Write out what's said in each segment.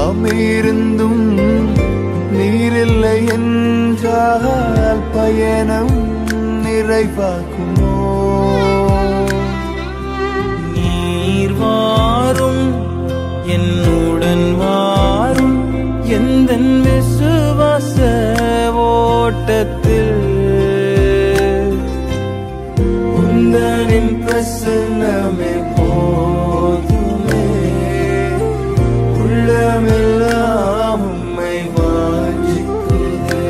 சாமியிருந்தும் நீரில்லை என்றால் பயணம் நிறைவாக்குமோ நீர் வாரும் என்னுடன் வாரும் எந்த விசுவாச ஓட்டத்தில் உந்தனின் பிரசன்னமே போதுமே உள்ளமெல்லாம் உம்மை வாஞ்சிக்குதே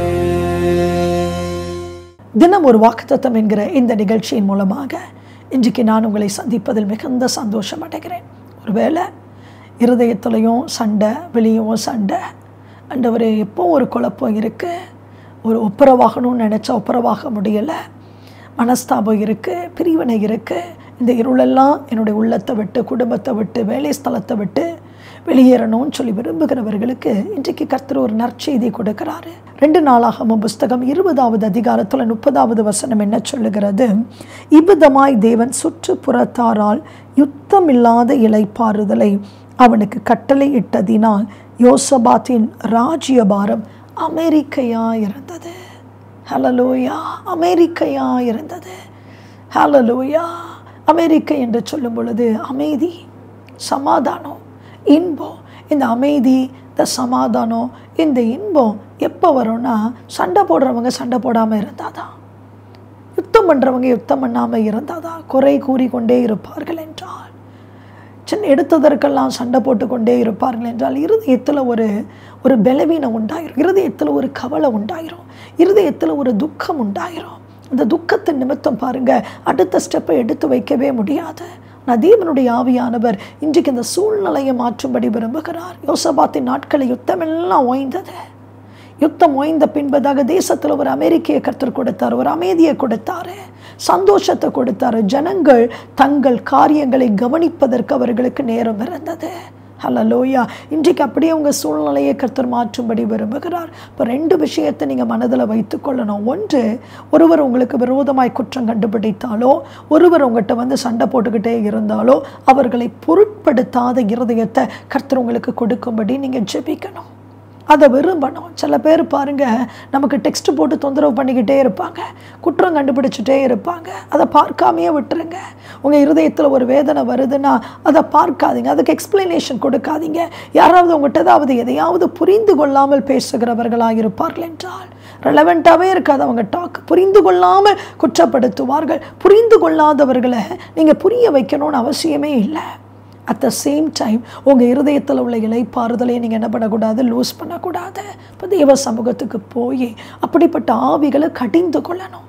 தினம் ஒரு வாக்குத்தத்தம் என்கிற இந்த நிகழ்ச்சியின் மூலமாக இன்றைக்கு நான் உங்களை சந்திப்பதில் மிகுந்த சந்தோஷம் அடைகிறேன் ஒருவேளை இருதயத்துலேயும் சண்டை வெளியும் சண்டை ஆண்டவரே எப்போ ஒரு குழப்பம் இருக்குது ஒரு ஒப்புரவாகணும்னு நினச்சா ஒப்புரவாக முடியலை மனஸ்தாபம் இருக்குது பிரிவினை இருக்குது இந்த இருளெல்லாம் என்னுடைய உள்ளத்தை விட்டு குடும்பத்தை விட்டு வேலை ஸ்தலத்தை விட்டு வெளியேறணும்னு சொல்லி விரும்புகிறவர்களுக்கு இன்றைக்கு கர்த்தர் ஒரு நற்செய்தி கொடுக்கிறாரு ரெண்டு நாளாகமும் புஸ்தகம் இருபதாவது அதிகாரத்தில் முப்பதாவது வசனம் என்ன சொல்லுகிறது இவ்விதமாய் தேவன் சுற்றுப்புறத்தாரால் யுத்தமில்லாத இலைப்பாறுதலை அவனுக்கு கட்டளை இட்டதினால் யோசபாத்தின் ராஜ்யபாரம் அமெரிக்கையா இருந்தது ஹலலூயா அமெரிக்கையா இருந்தது ஹலலூயா அமெரிக்கை என்று சொல்லும் பொழுது அமைதி சமாதானம் இன்பம் இந்த அமைதி இந்த சமாதானம் இந்த இன்பம் எப்போ வரும்னா சண்டை போடுறவங்க சண்டை போடாமல் இருந்தாதான் யுத்தம் பண்ணுறவங்க யுத்தம் பண்ணாமல் இருந்தாதான் குறை கூறிக்கொண்டே இருப்பார்கள் என்றால் சின்ன எடுத்ததற்கெல்லாம் சண்டை போட்டுக்கொண்டே இருப்பார்கள் என்றால் இருதயத்தில் ஒரு ஒரு பலவீனம் உண்டாயிரும் இருதயத்தில் ஒரு கவலை உண்டாயிரும் இருதயத்தில் ஒரு துக்கம் உண்டாயிரும் அந்த துக்கத்தின் நிமித்தம் பாருங்க அடுத்த ஸ்டெப்பை எடுத்து வைக்கவே முடியாது ஆனால் தேவனுடைய ஆவியானவர் இன்றைக்கு இந்த சூழ்நிலையை மாற்றும்படி விரும்புகிறார் யோசபாத்தின் நாட்களை யுத்தமெல்லாம் ஓய்ந்தது யுத்தம் ஓய்ந்த பின்பதாக தேசத்தில் ஒரு அமெரிக்கையை கற்றுக் கொடுத்தார் ஒரு அமைதியை கொடுத்தாரு சந்தோஷத்தை கொடுத்தாரு ஜனங்கள் தங்கள் காரியங்களை கவனிப்பதற்கு அவர்களுக்கு நேரம் இருந்தது ஹலலோயா இன்றைக்கு அப்படியே உங்கள் சூழ்நிலையை கர்த்தர் மாற்றும்படி விரும்புகிறார் இப்போ ரெண்டு விஷயத்தை நீங்கள் மனதில் வைத்துக்கொள்ளணும் ஒன்று ஒருவர் உங்களுக்கு விரோதமாய் குற்றம் கண்டுபிடித்தாலோ ஒருவர் உங்கள்கிட்ட வந்து சண்டை போட்டுக்கிட்டே இருந்தாலோ அவர்களை பொருட்படுத்தாத இருதயத்தை கர்த்தர் உங்களுக்கு கொடுக்கும்படி நீங்கள் ஜெபிக்கணும் அதை விரும்பணும் சில பேர் பாருங்க நமக்கு டெக்ஸ்ட் போட்டு தொந்தரவு பண்ணிக்கிட்டே இருப்பாங்க குற்றம் கண்டுபிடிச்சிட்டே இருப்பாங்க அதை பார்க்காமையே விட்டுருங்க உங்கள் இருதயத்தில் ஒரு வேதனை வருதுன்னா அதை பார்க்காதீங்க அதுக்கு எக்ஸ்பிளனேஷன் கொடுக்காதீங்க யாராவது உங்கள்கிட்ட ஏதாவது எதையாவது புரிந்து கொள்ளாமல் பேசுகிறவர்களாக இருப்பார்கள் என்றால் ரெலவெண்ட்டாகவே இருக்காது அவங்க டாக் புரிந்து கொள்ளாமல் குற்றப்படுத்துவார்கள் புரிந்து கொள்ளாதவர்களை நீங்கள் புரிய வைக்கணும்னு அவசியமே இல்லை அட் த சேம் டைம் உங்கள் இருதயத்தில் உள்ள இலைப்பாறுதலை நீங்கள் என்ன பண்ணக்கூடாது லூஸ் பண்ணக்கூடாது இப்போ தேவ சமூகத்துக்கு போய் அப்படிப்பட்ட ஆவிகளை கடிந்து கொள்ளணும்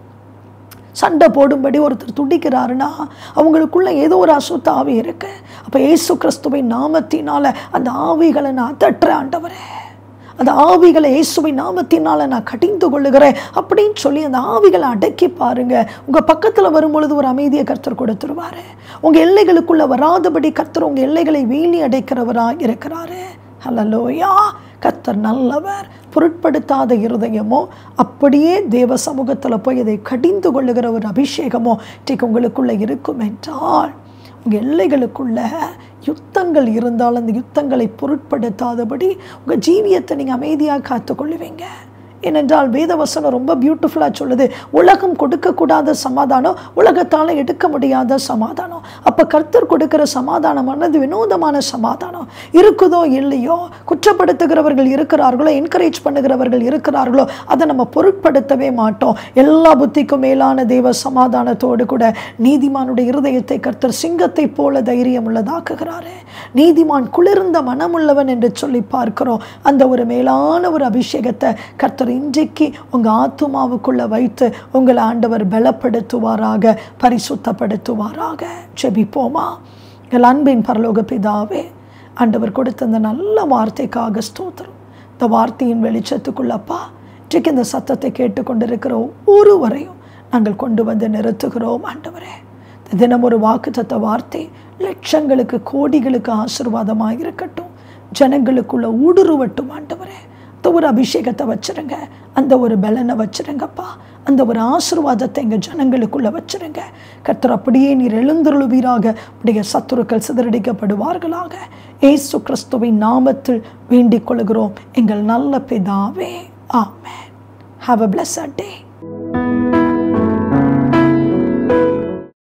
சண்டை போடும்படி ஒருத்தர் துடிக்கிறாருன்னா அவங்களுக்குள்ள ஏதோ ஒரு அசுத்த ஆவி இருக்கு அப்போ ஏசு கிறிஸ்துவின் நாமத்தினால அந்த ஆவிகளை நான் அதட்டுறேன் ஆண்டவரே அந்த ஆவிகளை இயேசுவின் நாமத்தினால நான் கடிந்து கொள்ளுகிறேன் அப்படின்னு சொல்லி அந்த ஆவிகளை அடக்கி பாருங்க உங்க பக்கத்துல வரும்பொழுது ஒரு அமைதியை கர்த்தர் கொடுத்துருவாரு உங்க எல்லைகளுக்குள்ள வராதபடி கர்த்தர் உங்க எல்லைகளை வீணி அடைக்கிறவராக இருக்கிறாரு ஹலலோயா கர்த்தர் நல்லவர் பொருட்படுத்தாத இருதயமோ அப்படியே தேவ சமூகத்தில் போய் அதை கடிந்து கொள்ளுகிற ஒரு அபிஷேகமோ இன்றைக்கு உங்களுக்குள்ள இருக்கும் என்றால் உங்கள் எல்லைகளுக்குள்ள யுத்தங்கள் இருந்தால் அந்த யுத்தங்களை பொருட்படுத்தாதபடி உங்கள் ஜீவியத்தை நீங்கள் அமைதியாக காத்துக்கொள்ளுவீங்க ஏனென்றால் வேதவசனம் ரொம்ப பியூட்டிஃபுல்லாக சொல்லுது உலகம் கொடுக்கக்கூடாத சமாதானம் உலகத்தால் எடுக்க முடியாத சமாதானம் அப்போ கர்த்தர் கொடுக்கிற சமாதானமானது வினோதமான சமாதானம் இருக்குதோ இல்லையோ குற்றப்படுத்துகிறவர்கள் இருக்கிறார்களோ என்கரேஜ் பண்ணுகிறவர்கள் இருக்கிறார்களோ அதை நம்ம பொருட்படுத்தவே மாட்டோம் எல்லா புத்திக்கும் மேலான தெய்வ சமாதானத்தோடு கூட நீதிமானுடைய இருதயத்தை கர்த்தர் சிங்கத்தை போல தைரியம் உள்ளதாக்குகிறாரு நீதிமான் குளிர்ந்த மனமுள்ளவன் என்று சொல்லி பார்க்கிறோம் அந்த ஒரு மேலான ஒரு அபிஷேகத்தை கர்த்தர் இன்றைக்கு உங்கள் ஆத்துமாவுக்குள்ள வைத்து உங்களை ஆண்டவர் பலப்படுத்துவாராக பரிசுத்தப்படுத்துவாராக ஜெபிப்போமா எங்கள் அன்பின் பரலோக பிதாவே ஆண்டவர் கொடுத்த இந்த நல்ல வார்த்தைக்காக ஸ்தோத்திரம் இந்த வார்த்தையின் வெளிச்சத்துக்குள்ளப்பா இன்றைக்கு இந்த சத்தத்தை கேட்டுக்கொண்டிருக்கிற ஒவ்வொருவரையும் நாங்கள் கொண்டு வந்து நிறுத்துகிறோம் ஆண்டவரே இந்த தினம் ஒரு வாக்குத்தத்த வார்த்தை லட்சங்களுக்கு கோடிகளுக்கு ஆசீர்வாதமாக இருக்கட்டும் ஜனங்களுக்குள்ள ஊடுருவட்டும் ஆண்டவரே அந்த ஒரு அபிஷேகத்தை வச்சிருங்க அந்த ஒரு பலனை வச்சிருங்கப்பா அந்த ஒரு ஆசீர்வாதத்தை எங்கள் ஜனங்களுக்குள்ள வச்சிருங்க கர்த்தர் அப்படியே நீர் எழுந்தருளுவீராக உடைய சத்துருக்கள் சிதறடிக்கப்படுவார்களாக ஏசு கிறிஸ்துவின் நாமத்தில் வேண்டிக் கொள்கிறோம் எங்கள் நல்ல பிதாவே ஆமென் ஹாவ் அ பிளஸட் டே